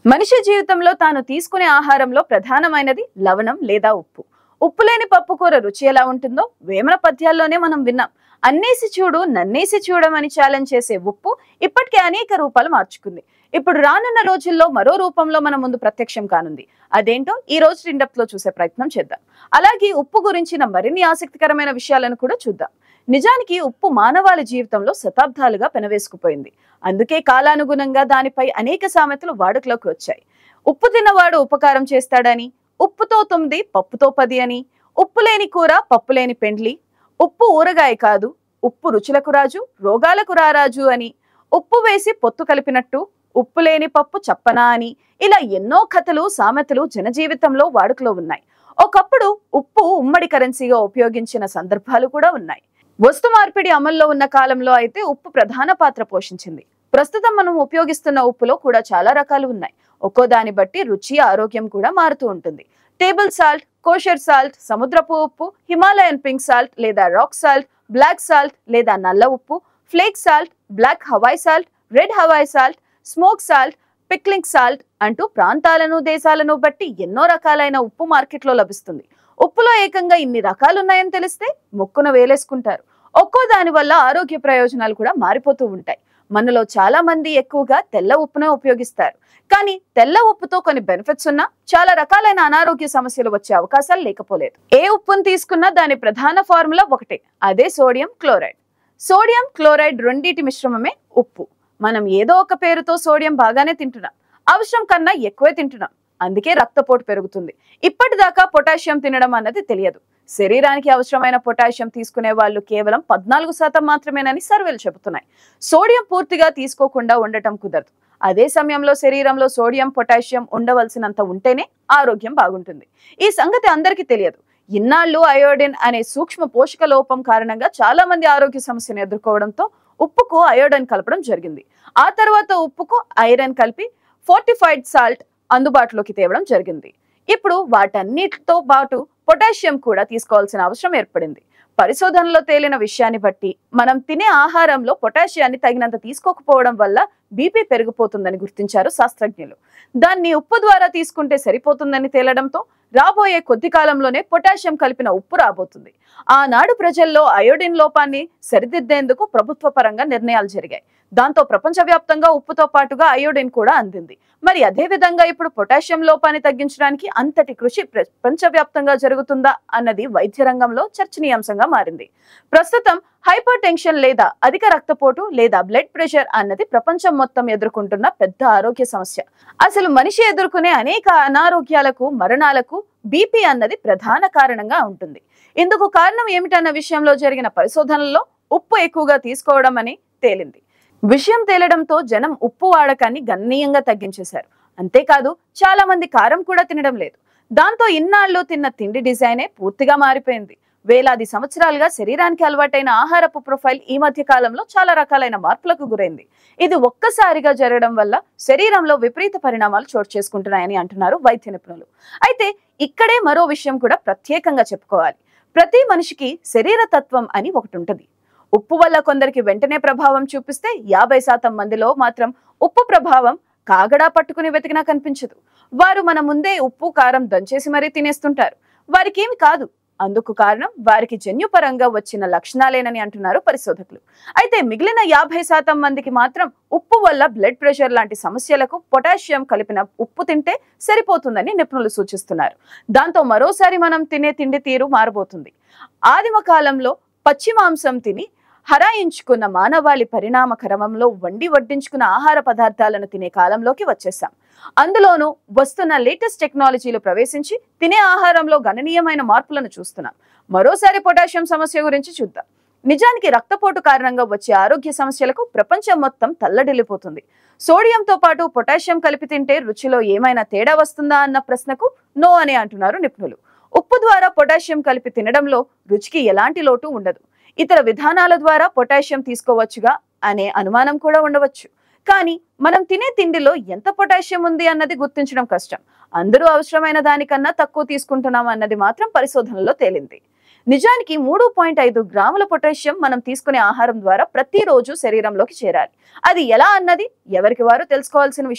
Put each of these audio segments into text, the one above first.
మనిషి జీవితంలో తాను తీసుకునే ఆహారంలో ప్రధానమైనది లవణం లేదా ఉప్పు ఉప్పు లేని పప్పుకూర రుచి ఎలా ఉంటుందో వేమన పద్యాల్లోనే మనం విన్నాం అన్నేసి చూడు నన్నేసి చూడమని ఛాలెంజ్ చేసే ఉప్పు ఇప్పటికే అనేక రూపాలు మార్చుకుంది ఇప్పుడు రానున్న రోజుల్లో మరో రూపంలో మన ముందు ప్రత్యక్షం కానుంది అదేంటో ఈ రోజు టిండప్ లో చూసే ప్రయత్నం చేద్దాం అలాగే ఉప్పు గురించిన మరిన్ని ఆసక్తికరమైన విషయాలను కూడా చూద్దాం నిజానికి ఉప్పు మానవాళి జీవితంలో శతాబ్దాలుగా పెనవేసుకుపోయింది అందుకే కాలానుగుణంగా దానిపై అనేక సామెతలు వాడుకలోకి వచ్చాయి ఉప్పు తిన్నవాడు ఉపకారం చేస్తాడని ఉప్పుతో తొమ్మిది పప్పుతో పది అని ఉప్పు లేని కూర పప్పు లేని పెండ్లి ఉప్పు ఊరగాయ కాదు ఉప్పు రుచులకు రాజు రోగాలకు రారాజు అని ఉప్పు వేసి పొత్తు కలిపినట్టు ఉప్పు లేని పప్పు చప్పనా అని ఇలా ఎన్నో కథలు సామెతలు జనజీవితంలో వాడుకలో ఉన్నాయి ఒకప్పుడు ఉప్పు ఉమ్మడి కరెన్సీగా ఉపయోగించిన సందర్భాలు కూడా ఉన్నాయి వస్తు మార్పిడి అమల్లో ఉన్న కాలంలో అయితే ఉప్పు ప్రధాన పాత్ర పోషించింది ప్రస్తుతం మనం ఉపయోగిస్తున్న ఉప్పులో కూడా చాలా రకాలు ఉన్నాయి ఒక్కో దాన్ని బట్టి రుచి ఆరోగ్యం కూడా మారుతూ ఉంటుంది టేబుల్ సాల్ట్ కోషర్ సాల్ట్ సముద్రపు ఉప్పు హిమాలయన్ పింక్ సాల్ట్ లేదా రాక్ సాల్ట్ బ్లాక్ సాల్ట్ లేదా నల్ల ఉప్పు flake salt black Hawaii salt red Hawaii salt smoke salt pickling salt అంటూ ప్రాంతాలను దేశాలను బట్టి ఎన్నో రకాలైన ఉప్పు మార్కెట్లో లభిస్తుంది ఉప్పులో ఏకంగా ఇన్ని రకాలున్నాయని తెలిస్తే మొక్కున వేలేసుకుంటారు ఒక్కో దాని వల్ల ఆరోగ్య ప్రయోజనాలు కూడా మారిపోతూ ఉంటాయి మనలో చాలా మంది ఎక్కువగా తెల్ల ఉప్పునే ఉపయోగిస్తారు కానీ తెల్ల ఉప్పుతో కొన్ని బెనిఫిట్స్ ఉన్నా చాలా రకాలైన అనారోగ్య సమస్యలు వచ్చే అవకాశాలు లేకపోలేదు ఏ ఉప్పును తీసుకున్నా దాని ప్రధాన ఫార్ములా ఒకటే అదే సోడియం క్లోరైడ్ సోడియం క్లోరైడ్ రెండిటి మిశ్రమమే ఉప్పు మనం ఏదో ఒక పేరుతో సోడియం బాగానే తింటున్నాం అవసరం కన్నా ఎక్కువే తింటున్నాం అందుకే రక్తపోటు పెరుగుతుంది ఇప్పటిదాకా పొటాషియం తినడం అన్నది తెలియదు శరీరానికి అవసరమైన పొటాషియం తీసుకునే వాళ్ళు కేవలం పద్నాలుగు శాతం మాత్రమేనని సర్వేలు చెబుతున్నాయి సోడియం పూర్తిగా తీసుకోకుండా ఉండటం కుదరదు అదే సమయంలో శరీరంలో సోడియం పొటాషియం ఉండవలసినంత ఉంటేనే ఆరోగ్యం బాగుంటుంది ఈ సంగతి అందరికీ తెలియదు ఇన్నాళ్ళు అయోడిన్ అనే సూక్ష్మ పోషక లోపం కారణంగా చాలా మంది ఆరోగ్య సమస్యను ఎదుర్కోవడంతో ఉప్పుకు అయోడిన్ కలపడం జరిగింది ఆ తర్వాత ఉప్పుకు ఐరన్ కలిపి ఫోర్టిఫైడ్ సాల్ట్ అందుబాటులోకి తేవడం జరిగింది ఇప్పుడు వాటన్నిటితో పాటు పొటాషియం కూడా తీసుకోవాల్సిన అవసరం ఏర్పడింది పరిశోధనలో తేలిన విషయాన్ని బట్టి మనం తినే ఆహారంలో పొటాషియాన్ని తగినంత తీసుకోకపోవడం వల్ల బీపీ పెరిగిపోతుందని గుర్తించారు శాస్త్రజ్ఞులు దాన్ని ఉప్పు ద్వారా తీసుకుంటే సరిపోతుందని తేలడంతో రాబోయే కొద్ది కాలంలోనే పొటాషియం కలిపిన ఉప్పు రాబోతుంది ఆనాడు ప్రజల్లో అయోడిన్ లోపాన్ని సరిదిద్దేందుకు ప్రభుత్వ పరంగా నిర్ణయాలు జరిగాయి దాంతో ప్రపంచవ్యాప్తంగా ఉప్పుతో పాటుగా అయోడిన్ కూడా అందింది మరి అదే విధంగా ఇప్పుడు పొటాషియం లోపాన్ని తగ్గించడానికి అంతటి కృషి ప్రపంచవ్యాప్తంగా జరుగుతుందా అన్నది వైద్య రంగంలో చర్చనీయాంశంగా మారింది ప్రస్తుతం హైపర్ టెన్షన్ లేదా అధిక రక్తపోటు లేదా బ్లడ్ ప్రెషర్ అన్నది ప్రపంచం మొత్తం ఎదుర్కొంటున్న పెద్ద ఆరోగ్య సమస్య అసలు మనిషి ఎదుర్కొనే అనేక అనారోగ్యాలకు మరణాలకు బీపీ అన్నది ప్రధాన కారణంగా ఉంటుంది ఇందుకు కారణం ఏమిటన్న విషయంలో జరిగిన పరిశోధనల్లో ఉప్పు ఎక్కువగా తీసుకోవడం అని తేలింది విషయం తేలడంతో జనం ఉప్పు వాడకాన్ని గణనీయంగా తగ్గించేశారు అంతేకాదు చాలా మంది కారం కూడా తినడం లేదు దాంతో ఇన్నాళ్ళు తిన్న తిండి డిజైనే పూర్తిగా మారిపోయింది వేలాది సంవత్సరాలుగా శరీరానికి అలవాటైన ఆహారపు ప్రొఫైల్ ఈ మధ్య కాలంలో చాలా రకాలైన మార్పులకు గురైంది ఇది ఒక్కసారిగా జరగడం వల్ల శరీరంలో విపరీత పరిణామాలు చోటు చేసుకుంటున్నాయని అంటున్నారు వైద్య నిపుణులు అయితే ఇక్కడే మరో విషయం కూడా ప్రత్యేకంగా చెప్పుకోవాలి ప్రతి మనిషికి శరీర తత్వం అని ఒకటి ఉంటుంది ఉప్పు వల్ల కొందరికి వెంటనే ప్రభావం చూపిస్తే యాభై శాతం మందిలో మాత్రం ఉప్పు ప్రభావం కాగడా పట్టుకుని వెతికినా కనిపించదు వారు మన ముందే ఉప్పు కారం దంచేసి మరీ తినేస్తుంటారు వారికి ఏమి కాదు అందుకు కారణం వారికి జన్యుపరంగా వచ్చిన లక్షణాలేనని అంటున్నారు పరిశోధకులు అయితే మిగిలిన యాభై శాతం మందికి మాత్రం ఉప్పు వల్ల బ్లడ్ ప్రెషర్ లాంటి సమస్యలకు పొటాషియం కలిపిన ఉప్పు తింటే సరిపోతుందని నిపుణులు సూచిస్తున్నారు దాంతో మరోసారి మనం తినే తిండి తీరు మారబోతుంది ఆదిమ కాలంలో పచ్చి మాంసం తిని హరాయించుకున్న మానవాళి పరిణామ క్రమంలో వండి వడ్డించుకున్న ఆహార పదార్థాలను తినే కాలంలోకి వచ్చేసాం అందులోనూ వస్తున్న లేటెస్ట్ టెక్నాలజీలు ప్రవేశించి తినే ఆహారంలో గణనీయమైన మార్పులను చూస్తున్నాం మరోసారి పొటాషియం సమస్య గురించి చూద్దాం నిజానికి రక్తపోటు కారణంగా వచ్చే ఆరోగ్య సమస్యలకు ప్రపంచం మొత్తం తల్లడిల్లిపోతుంది సోడియంతో పాటు పొటాషియం కలిపి తింటే రుచిలో ఏమైనా తేడా వస్తుందా అన్న ప్రశ్నకు నో అని అంటున్నారు నిపుణులు ఉప్పు ద్వారా పొటాషియం కలిపి తినడంలో రుచికి ఎలాంటి లోటు ఉండదు ఇతర విధానాల ద్వారా పొటాషియం తీసుకోవచ్చుగా అనే అనుమానం కూడా ఉండవచ్చు కానీ మనం తినే తిండిలో ఎంత పొటాషియం ఉంది అన్నది గుర్తించడం కష్టం అందరూ అవసరమైన దానికన్నా తక్కువ తీసుకుంటున్నాం అన్నది మాత్రం పరిశోధనలో తేలింది నిజానికి మూడు పాయింట్ ఐదు గ్రాముల పొటాషియం మనం తీసుకునే ఆహారం ద్వారా ప్రతిరోజు శరీరంలోకి చేరాలి అది ఎలా అన్నది ఎవరికి వారు తెలుసుకోవాల్సిన విషయం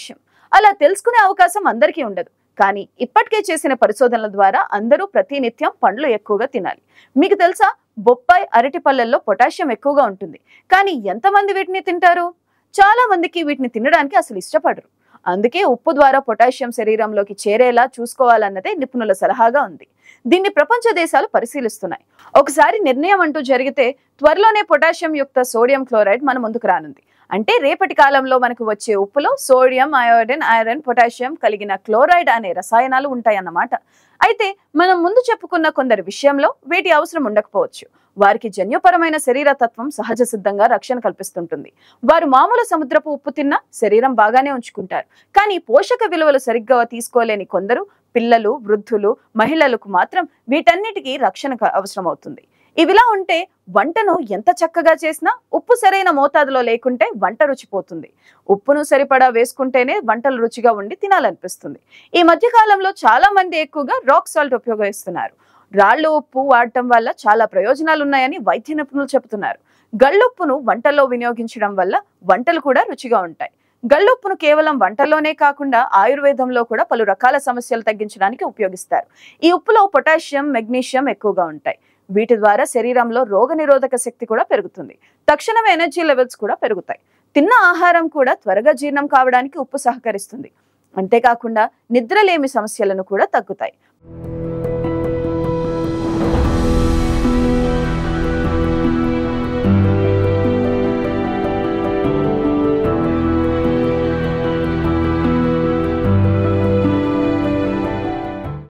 అలా తెలుసుకునే అవకాశం అందరికీ ఉండదు కానీ ఇప్పటికే చేసిన పరిశోధనల ద్వారా అందరూ ప్రతినిత్యం పండ్లు ఎక్కువగా తినాలి మీకు తెలుసా బొప్పాయి అరటి పళ్ళల్లో పొటాషియం ఎక్కువగా ఉంటుంది కానీ ఎంతమంది వీటిని తింటారు చాలా మందికి వీటిని తినడానికి అసలు ఇష్టపడరు అందుకే ఉప్పు ద్వారా పొటాషియం శరీరంలోకి చేరేలా చూసుకోవాలన్నదే నిపుణుల సలహాగా ఉంది దీన్ని ప్రపంచ దేశాలు పరిశీలిస్తున్నాయి ఒకసారి నిర్ణయం అంటూ జరిగితే త్వరలోనే పొటాషియం యుక్త సోడియం క్లోరైడ్ మన ముందుకు రానుంది అంటే రేపటి కాలంలో మనకు వచ్చే ఉప్పులో సోడియం అయోడిన్ ఐరన్ పొటాషియం కలిగిన క్లోరైడ్ అనే రసాయనాలు ఉంటాయన్నమాట అయితే మనం ముందు చెప్పుకున్న కొందరి విషయంలో వీటి అవసరం ఉండకపోవచ్చు వారికి జన్యుపరమైన శరీర తత్వం సహజ సిద్ధంగా రక్షణ కల్పిస్తుంటుంది వారు మామూలు సముద్రపు ఉప్పు తిన్నా శరీరం బాగానే ఉంచుకుంటారు కానీ పోషక విలువలు సరిగ్గా తీసుకోలేని కొందరు పిల్లలు వృద్ధులు మహిళలకు మాత్రం వీటన్నిటికీ రక్షణ క- అవసరమవుతుంది ఇవిలా ఉంటే వంటను ఎంత చక్కగా చేసినా ఉప్పు సరైన మోతాదులో లేకుంటే వంట రుచిపోతుంది ఉప్పును సరిపడా వేసుకుంటేనే వంటలు రుచిగా ఉండి తినాలనిపిస్తుంది ఈ మధ్య కాలంలో చాలా మంది ఎక్కువగా రాక్ సాల్ట్ ఉపయోగిస్తున్నారు రాళ్ళు ఉప్పు వాడటం వల్ల చాలా ప్రయోజనాలు ఉన్నాయని వైద్య నిపుణులు చెబుతున్నారు గళ్ళుప్పును వంటల్లో వినియోగించడం వల్ల వంటలు కూడా రుచిగా ఉంటాయి గళ్ళుప్పును కేవలం వంటల్లోనే కాకుండా ఆయుర్వేదంలో కూడా పలు రకాల సమస్యలు తగ్గించడానికి ఉపయోగిస్తారు ఈ ఉప్పులో పొటాషియం మెగ్నీషియం ఎక్కువగా ఉంటాయి వీటి ద్వారా శరీరంలో రోగనిరోధక శక్తి కూడా పెరుగుతుంది తక్షణం ఎనర్జీ లెవెల్స్ కూడా పెరుగుతాయి తిన్న ఆహారం కూడా త్వరగా జీర్ణం కావడానికి ఉప్పు సహకరిస్తుంది అంతేకాకుండా నిద్రలేమి సమస్యలను కూడా తగ్గుతాయి